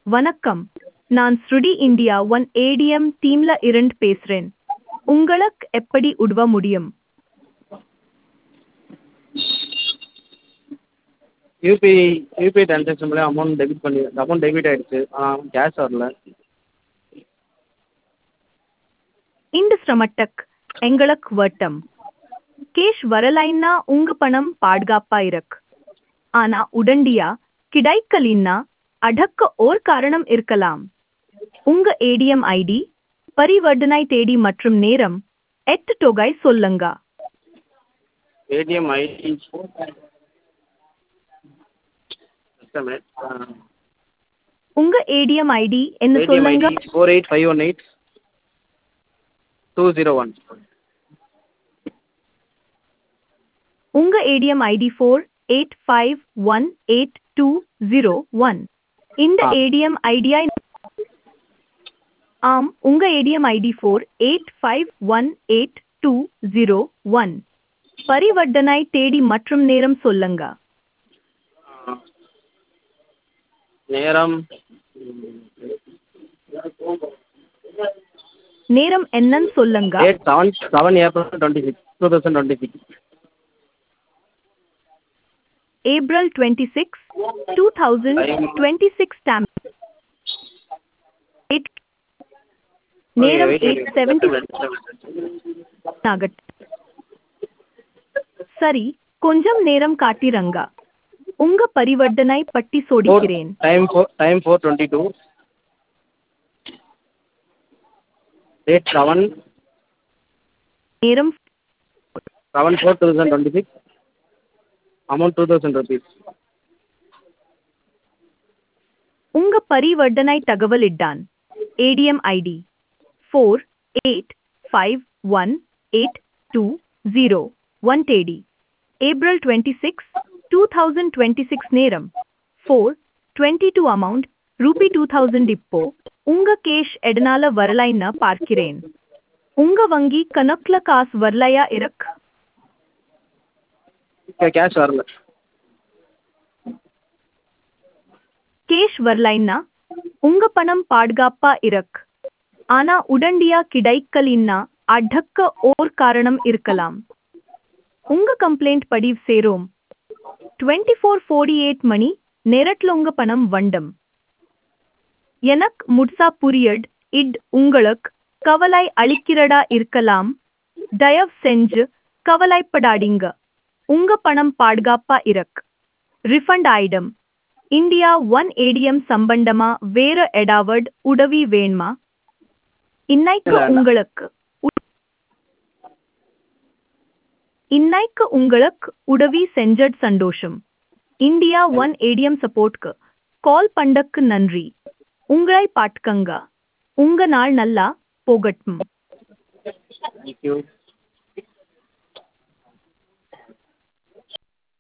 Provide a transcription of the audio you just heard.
வணக்கம் நான் ஸ்ருடி இந்தியா ஒன் ஏடிஎம் டீம்ல இருந்து பேசுறேன் உங்களுக்கு எப்படி உதவ முடியும் யூபிஐ யூபிஐ ட்ரான்சாக்ஷன் மூலியம் அமௌண்ட் டெபிட் பண்ணி அமௌண்ட் டெபிட் ஆகிடுச்சு ஆனால் கேஷ் வரல இந்த சிரமட்டக் எங்களுக்கு வட்டம் கேஷ் வரலைன்னா உங்க பணம் பாதுகாப்பா இருக்கு ஆனா உடனடியா கிடைக்கலின்னா அடக்க ஓர் காரணம் இருக்கலாம் உங்க ஏடிஎம் ஐடி பரிவர்த்தனை தேதி மற்றும் நேரம் எட்டு தொகை சொல்லுங்க ஏடிஎம் ஐடி உங்க ஏடிஎம் ஐடி என்ன ஏடிஎம் சொல்லுங்க ID four eight five one eight two zero one உங்க ATM ID four eight five one eight two zero one இந்த ஆ. ஏடிஎம் ஐடியா ஆம் உங்க ATM ID four eight five one eight two zero one பரிவர்த்தனை தேதி மற்றும் நேரம் சொல்லுங்க நேரம் நேரம் என்னன்னு சொல்லுங்க date seven seven April twenty six two thousand twenty six April twenty six two thousand twenty six time நேரம் எயிட் செவன்டி ஆகட் சரி கொஞ்சம் நேரம் காட்டிரங்க உங்க பரிவர்த்தனை பட்டி சோடிக்கிறேன் time four time four twenty two date seven நேரம் seven four two thousand twenty six amount two thousand rupees உங்க பரிவர்த்தனை தகவல் இட்டான் ATM ID four eight five one eight two zero one தேடி April twenty six two thousand twenty six நேரம் four twenty two amount rupee two thousand இப்போ உங்க cash எதனால வரலைன்னு பார்க்கிறேன் உங்க வங்கி கணக்குல காசு வரலையா இருக்கு கேஷ் வரல கேஷ் வரலைன்னா உங்க பணம் பாதுகாப்பா இருக்கு ஆனா உடனடியா கிடைக்கலின்னா அடக்க ஓர் காரணம் இருக்கலாம் உங்க கம்ப்ளைண்ட் பதிவு சேரும் டுவெண்ட்டி ஃபோர் ஃபோர்டி எயிட் மணி நேரத்துல உங்க பணம் வண்டம் எனக்கு முட்சா புரியட் இட் உங்களுக்கு கவலை அளிக்கிறடா இருக்கலாம் தயவு செஞ்சு கவலைப்படாதீங்க உங்க பணம் பாதுகாப்பா இருக்கு ரிஃபண்ட் ஆயிடும் இந்தியா ஒன் ஏடிஎம் சம்பந்தமா வேற எடாவட் உதவி வேணுமா இன்னைக்கு இல்ல, இல்ல. உங்களுக்கு உ- இன்னைக்கு உங்களுக்கு உதவி செஞ்சட் சந்தோஷம் இந்தியா ஒன் ஏடிஎம் சப்போர்ட்க்கு கால் பண்ணக்கு நன்றி உங்களை பாட்டுக்கங்க உங்க நாள் நல்லா போகட்டும் தேங்க்யூ